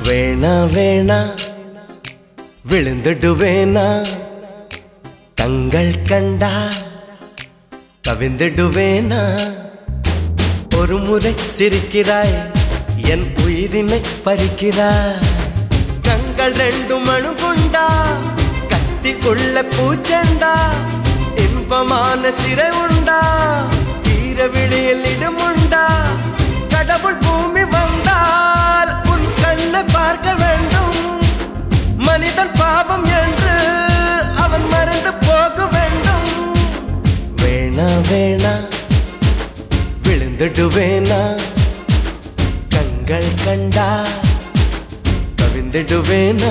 வேணா வேணா விழுந்துடுவேனா கங்கள் கண்டா கவிந்துடுவேனா ஒரு முறை சிரிக்கிறாய் என் உயிரினை பறிக்கிறாய் கங்கள் ரெண்டு மணு கொண்டா கத்தி உள்ள பூச்செண்டா இன்பமான சிறை உண்டா வீர விழியில் இடமுண்டா கடவுள் பூமி வந்தால் உன் கண்ணை பார்க்க வேண்டும் மனிதன் பாவம் என்று அவன் மறந்து போக வேண்டும் வேணா வேணா விழுந்துடுவேனா கண்கள் கண்டா கவிந்துடுவேனா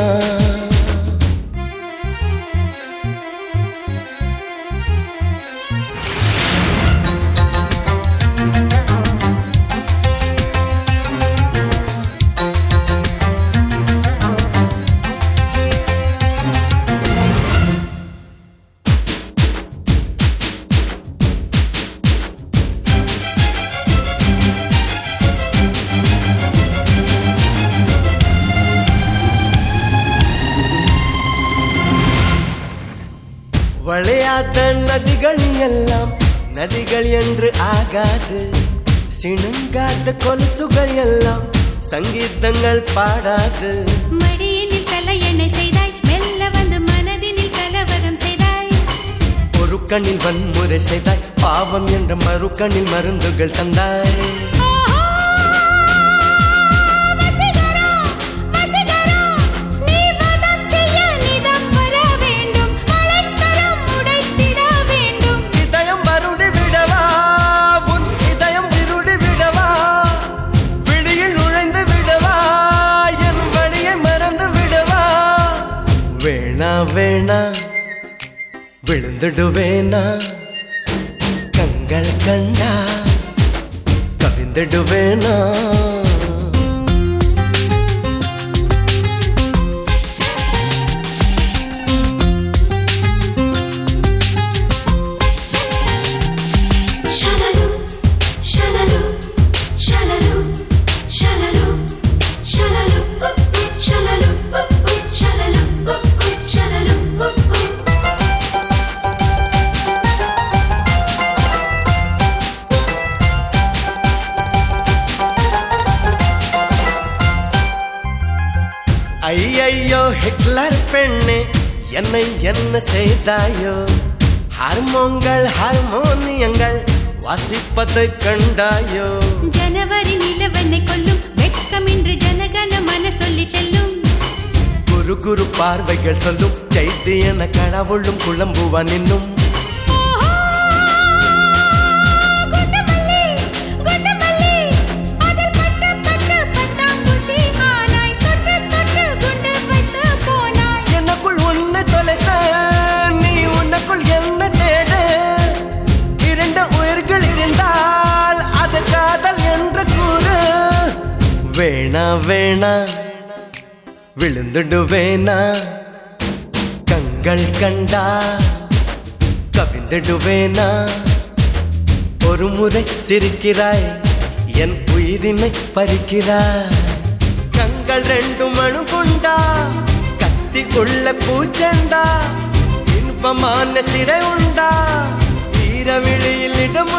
வளையாத நதிகள் எல்லாம் நதிகள் என்று ஆகாது சிணுங்காத கொலுசுகள் எல்லாம் சங்கீதங்கள் பாடாது மடியினில் தலையணை செய்தாய் மெல்ல வந்து மனதினில் கலவரம் செய்தாய் ஒரு கண்ணில் வன்முறை செய்தாய் பாவம் என்ற மறு கண்ணில் மருந்துகள் தந்தாய் ஆஹா! வசீகரா, வசீகரா, நீ வதம் செய்ய நிதம் வர வேண்டும் மலைக்கரம் உடைத்திட வேண்டும் இதயம் வருடி விடவா உன் இதயம் இருடி விடவா விழியில் நுழைந்து விடவா என் வழியை மறந்து விடவா வேணா வேணா விழுந்துடுவேனா கண்கள் கண்டா கவிந்துடுவேனா Shalaloom, shalaloom, shalaloom, shalaloom, shalaloom, ooh, ooh, shalaloom, ooh, ooh, shalaloom, ooh, ooh, shalaloom, ooh, ooh. ஐயையோ ஹிட்லர் பெண்ணே என்னை என்ன செய்தாயோ ஹார்மோன்கள் ஹார்மோனியங்கள் வாசிப்பதை கண்டாயோ ஜனவரி நிலவனை கொல்லும் வெட்கமின்றி ஜனகன மன சொல்லி செல்லும் குரு குரு பார்வைகள் சொல்லும் செய்தி என கடவுளும் குழம்புவான் இன்னும் ஆஹா! குண்டுமல்லி, குண்டுமல்லி, அதில் பட்டு, பட்டு, பட்டாம்பூச்சி ஆனாய். தொட்டு, தொட்டு, குண்டு வைத்து போனாய். எனக்குள் உன்னை தொலைத்த நீ உனக்குள் என்ன தேடு இரண்டு உயிர்கள் இருந்தால் அது காதல் என்று கூறு வேணா வேணா விழுந்துடுவேனா கண்கள் கண்டா கவிந்துடுவேனா ஒரு முறை சிரிக்கிறாய் என் உயிரினை பறிக்கிறாய் கண்கள் ரெண்டு மணு கொண்டா கத்தி உள்ள பூச்செண்டா இன்பமான சிறை உண்டா வீர விழியில் இடம்